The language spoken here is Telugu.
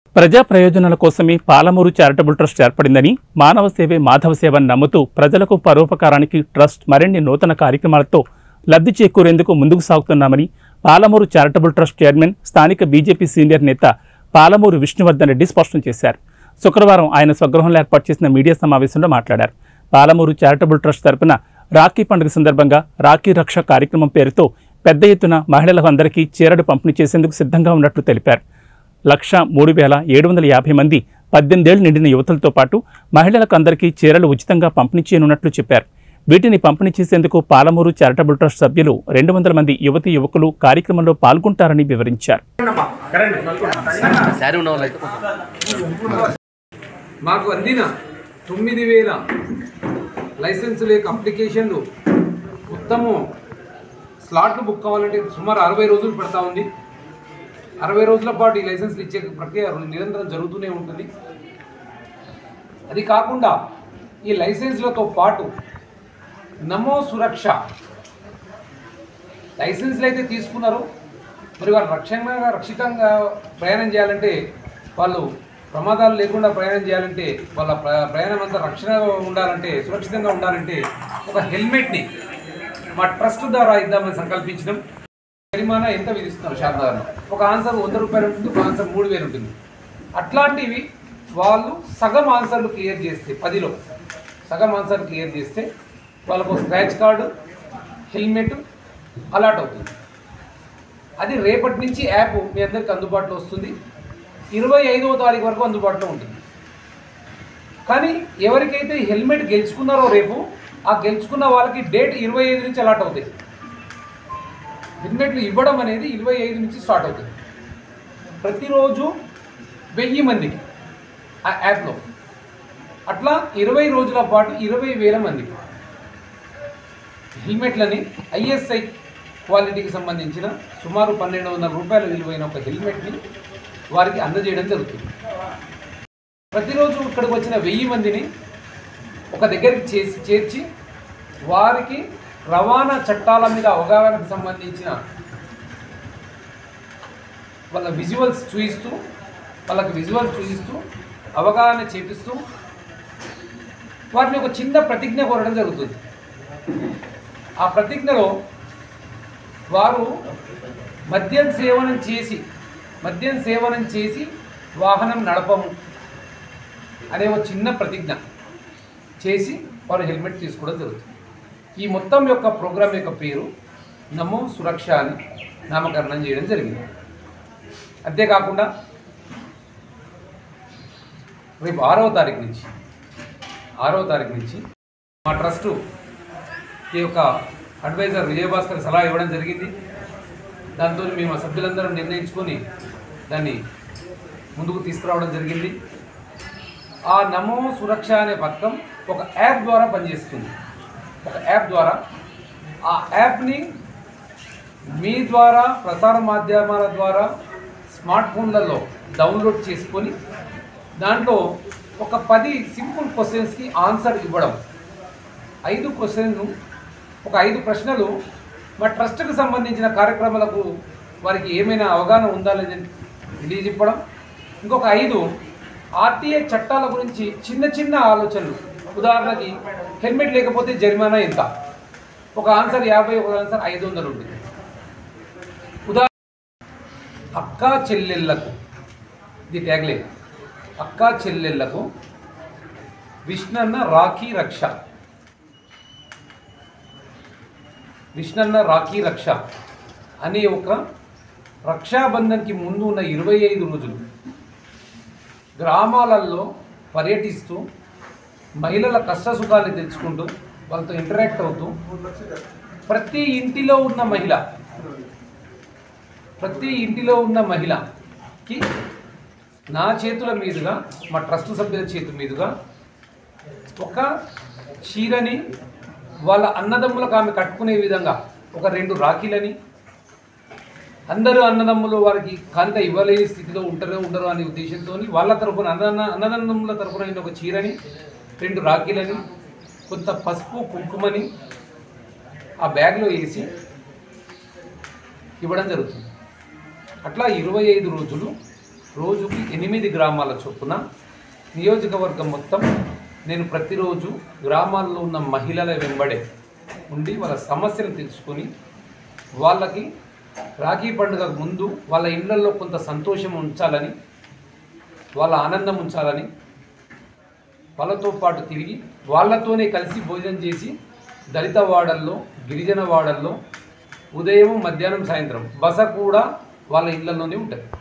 ప్రజా ప్రయోజనాల కోసమే పాలమూరు చారిటబుల్ ట్రస్ట్ ఏర్పడిందని మానవ సేవే మాధవ సేవని నమ్ముతూ ప్రజలకు పరోపకారానికి ట్రస్ట్ మరిన్ని నూతన కార్యక్రమాలతో లబ్ధి చేకూరేందుకు ముందుకు సాగుతున్నామని పాలమూరు చారిటబుల్ ట్రస్ట్ చైర్మన్ స్థానిక బీజేపీ సీనియర్ నేత పాలమూరు విష్ణువర్ధన్ రెడ్డి స్పష్టం చేశారు శుక్రవారం ఆయన స్వగృహంలో ఏర్పాటు చేసిన మీడియా సమావేశంలో మాట్లాడారు పాలమూరు చారిటబుల్ ట్రస్ట్ తరపున రాఖీ పండుగ సందర్భంగా రాఖీ రక్ష కార్యక్రమం పేరుతో పెద్ద ఎత్తున మహిళలకు అందరికీ చీరలు పంపిణీ చేసేందుకు సిద్ధంగా ఉన్నట్లు తెలిపారు లక్ష మూడు వేల ఏడు వందల యాభై మంది పద్దెనిమిదేళ్లు నిండిన యువతులతో పాటు మహిళలకు అందరికీ చీరలు ఉచితంగా పంపిణీ చేయనున్నట్లు చెప్పారు వీటిని పంపిణీ చేసేందుకు పాలమూరు చారిటబుల్ ట్రస్ట్ సభ్యులు రెండు వందల మంది యువతి యువకులు కార్యక్రమంలో పాల్గొంటారని వివరించారు శారీ ఉన్న వాళ్ళైతే మాకు అందిన తొమ్మిది వేల లైసెన్సుల యొక్క అప్లికేషన్లు మొత్తము స్లాట్లు బుక్ కావాలంటే సుమారు అరవై రోజులు పడతా ఉంది అరవై రోజుల పాటు ఈ లైసెన్స్లు ఇచ్చే ప్రక్రియ నిరంతరం జరుగుతూనే ఉంటుంది అది కాకుండా ఈ లైసెన్స్లతో పాటు నమో సురక్ష లైసెన్స్లు అయితే తీసుకున్నారో మరి వారు రక్షణగా రక్షితంగా ప్రయాణం చేయాలంటే వాళ్ళు ప్రమాదాలు లేకుండా ప్రయాణం చేయాలంటే వాళ్ళ ప్ర- ప్రయాణం అంతా రక్షణగా ఉండాలంటే సురక్షితంగా ఉండాలంటే ఒక హెల్మెట్ని మా ట్రస్ట్ ద్వారా ఇద్దామని సంకల్పించడం జరిమానా ఎంత విధిస్తున్నారు శారదాలను ఒక ఆన్సర్ వంద రూపాయలు ఉంటుంది ఒక ఆన్సర్ మూడు వేలు ఉంటుంది అట్లాంటివి వాళ్ళు సగం ఆన్సర్లు క్లియర్ చేస్తే పదిలో సగం ఆన్సర్ క్లియర్ చేస్తే వాళ్ళకు స్క్రాచ్ కార్డు హెల్మెట్ అలాట్ అవుతుంది అది రేపటి నుంచి యాప్ మీ అందరికి అందుబాటులో వస్తుంది ఇరవై ఐదవ తారీఖు వరకు అందుబాటులో ఉంటుంది కానీ ఎవరికైతే హెల్మెట్ గెలుచుకున్నారో రేపు ఆ గెలుచుకున్న వాళ్ళకి డేట్ ఇరవై ఐదు నుంచి అలాట్ అవుతాయి హెల్మెట్లు ఇవ్వడం అనేది ఇరవై ఐదు నుంచి స్టార్ట్ అవుతుంది ప్రతిరోజు వెయ్యి మందికి ఆ యాప్లో అట్లా ఇరవై రోజుల పాటు ఇరవై వేల మందికి హెల్మెట్లని ఐఎస్ఐ క్వాలిటీకి సంబంధించిన సుమారు పన్నెండు వందల రూపాయల విలువైన ఒక హెల్మెట్ని వారికి అందజేయడం జరుగుతుంది ప్రతిరోజు ఇక్కడికి వచ్చిన వెయ్యి మందిని ఒక దగ్గరికి చేసి చేర్చి వారికి రవాణా చట్టాల మీద అవగాహనకు సంబంధించిన వాళ్ళ విజువల్స్ చూపిస్తూ వాళ్ళకి విజువల్స్ చూపిస్తూ అవగాహన చేపిస్తూ వారిని ఒక చిన్న ప్రతిజ్ఞ కోరడం జరుగుతుంది ఆ ప్రతిజ్ఞలో వారు మద్యం సేవనం చేసి మద్యం సేవనం చేసి వాహనం నడపము అనే ఒక చిన్న ప్రతిజ్ఞ చేసి వారు హెల్మెట్ తీసుకోవడం జరుగుతుంది ఈ మొత్తం యొక్క ప్రోగ్రాం యొక్క పేరు నమో సురక్ష అని నామకరణం చేయడం జరిగింది అంతేకాకుండా రేపు ఆరవ తారీఖు నుంచి ఆరవ తారీఖు నుంచి మా ట్రస్టు ఈ యొక్క అడ్వైజర్ విజయభాస్కర్ సలహా ఇవ్వడం జరిగింది దాంతో మేము ఆ సభ్యులందరం నిర్ణయించుకొని దాన్ని ముందుకు తీసుకురావడం జరిగింది ఆ నమో సురక్ష అనే పథకం ఒక యాప్ ద్వారా పనిచేస్తుంది ఒక యాప్ ద్వారా ఆ యాప్ని మీ ద్వారా ప్రసార మాధ్యమాల ద్వారా స్మార్ట్ ఫోన్లలో డౌన్లోడ్ చేసుకొని దాంట్లో ఒక పది సింపుల్ క్వశ్చన్స్కి ఆన్సర్ ఇవ్వడం ఐదు క్వశ్చన్లు ఒక ఐదు ప్రశ్నలు మా ట్రస్ట్కి సంబంధించిన కార్యక్రమాలకు వారికి ఏమైనా అవగాహన ఉందా లేదని తెలియజెప్పడం ఇంకొక ఐదు ఆర్టీఏ చట్టాల గురించి చిన్న చిన్న ఆలోచనలు ఉదాహరణకి హెల్మెట్ లేకపోతే జరిమానా ఎంత ఒక ఆన్సర్ యాభై ఒక ఆన్సర్ ఐదు వందలు ఉంటుంది ఉదాహరణ అక్కా చెల్లెళ్ళకు ఇది ట్యాగ్లే అక్కా చెల్లెళ్ళకు విష్ణన్న రాఖీ రక్ష విష్ణన్న రాఖీ రక్ష అనే ఒక రక్షాబంధన్కి ముందు ఉన్న ఇరవై ఐదు రోజులు గ్రామాలలో పర్యటిస్తూ మహిళల కష్ట సుఖాన్ని తెలుసుకుంటూ వాళ్ళతో ఇంటరాక్ట్ అవుతూ ప్రతి ఇంటిలో ఉన్న మహిళ ప్రతి ఇంటిలో ఉన్న మహిళకి నా చేతుల మీదుగా మా ట్రస్ట్ సభ్యుల చేతుల మీదుగా ఒక చీరని వాళ్ళ అన్నదమ్ములకు ఆమె కట్టుకునే విధంగా ఒక రెండు రాఖీలని అందరూ అన్నదమ్ములు వారికి కానుక ఇవ్వలేని స్థితిలో ఉంటారో ఉండరో అనే ఉద్దేశంతో వాళ్ళ తరఫున అన్న అన్నదమ్ముల తరఫున నేను ఒక చీరని రెండు రాఖీలని కొంత పసుపు కుంకుమని ఆ బ్యాగ్లో వేసి ఇవ్వడం జరుగుతుంది అట్లా ఇరవై ఐదు రోజులు రోజుకి ఎనిమిది గ్రామాల చొప్పున నియోజకవర్గం మొత్తం నేను ప్రతిరోజు గ్రామాల్లో ఉన్న మహిళల వెంబడే ఉండి వాళ్ళ సమస్యలు తెలుసుకొని వాళ్ళకి రాఖీ పండుగకు ముందు వాళ్ళ ఇళ్లలో కొంత సంతోషం ఉంచాలని వాళ్ళ ఆనందం ఉంచాలని వాళ్ళతో పాటు తిరిగి వాళ్ళతోనే కలిసి భోజనం చేసి దళిత వాడల్లో గిరిజన వాడల్లో ఉదయం మధ్యాహ్నం సాయంత్రం బస కూడా వాళ్ళ ఇళ్లలోనే ఉంటుంది